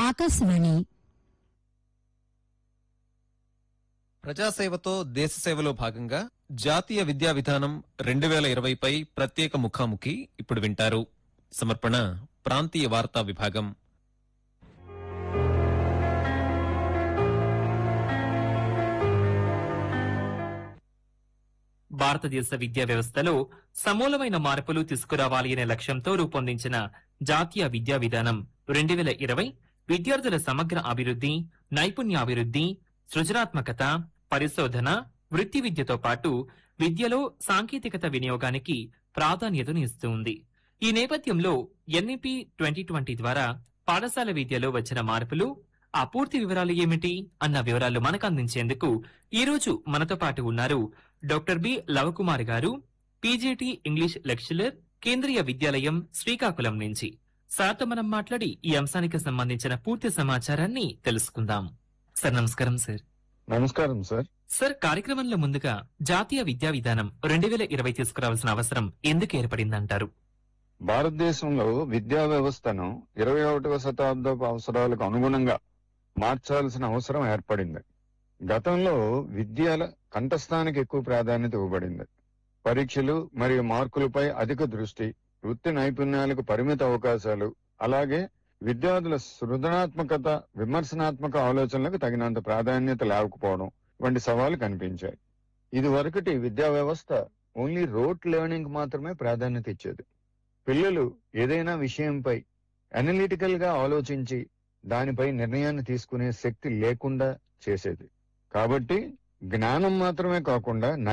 ఆకాశవాణి ప్రజాసేవతో దేశ సేవలో భాగంగా జాతీయ విద్యా విధానం రెండు వేల ఇరవైపై ప్రత్యేక ముఖాముఖి ఇప్పుడు వింటారు సమర్పణ ప్రాంతీయ వార్తా విభాగం భారతదేశ విద్యా వ్యవస్థలో సమూలమైన మార్పులు తీసుకురావాలి అనే లక్ష్యంతో రూపొందించిన జాతీయ విద్యా విధానం రెండు వేల ఇరవై విద్యార్థుల సమగ్ర అభివృద్ధి నైపుణ్యాభివృద్ధి సృజనాత్మకత పరిశోధన వృత్తి విద్యతో పాటు విద్యలో సాంకేతికత వినియోగానికి ప్రాధాన్యతను ఇస్తుంది ఈ నేపథ్యంలో ఎన్ఈపి ట్వంటీ ట్వంటీ ద్వారా పాఠశాల విద్యలో వచ్చిన మార్పులు ఆ పూర్తి వివరాలు ఏమిటి అన్న వివరాలు మనకు అందించేందుకు ఈ రోజు మనతో పాటు ఉన్నారు డాక్టర్ బి లవకుమార్ గారు పీజీటీ ఇంగ్లీష్ లెక్చరర్ కేంద్రీయ విద్యాలయం శ్రీకాకుళం నుంచి సార్తో మనం మాట్లాడి ఈ అంశానికి సంబంధించిన పూర్తి సమాచారాన్ని తెలుసుకుందాం సార్ నమస్కారం సార్ నమస్కారం సార్ సార్ కార్యక్రమంలో ముందుగా జాతీయ విద్యా విధానం రెండు వేల ఇరవై తీసుకురావాల్సిన అవసరం ఎందుకు ఏర్పడిందంటారు భారతదేశంలో విద్యా వ్యవస్థను ఇరవై ఒకటవ శతాబ్దపు అవసరాలకు అనుగుణంగా మార్చాల్సిన అవసరం ఏర్పడింది గతంలో విద్యల కంఠస్థానికి ఎక్కువ ప్రాధాన్యత ఇవ్వబడింది పరీక్షలు మరియు మార్కులపై అధిక దృష్టి వృత్తి నైపుణ్యాలకు పరిమిత అవకాశాలు అలాగే విద్యార్థుల సృజనాత్మకత విమర్శనాత్మక ఆలోచనలకు తగినంత ప్రాధాన్యత లేకపోవడం వంటి సవాళ్లు కనిపించాయి ఇది వరకటి విద్యా వ్యవస్థ ఓన్లీ రోట్ లెర్నింగ్ మాత్రమే ప్రాధాన్యత ఇచ్చేది పిల్లలు ఏదైనా విషయంపై అనలిటికల్ గా ఆలోచించి దానిపై నిర్ణయాన్ని తీసుకునే శక్తి లేకుండా చేసేది కాబట్టి జ్ఞానం మాత్రమే కాకుండా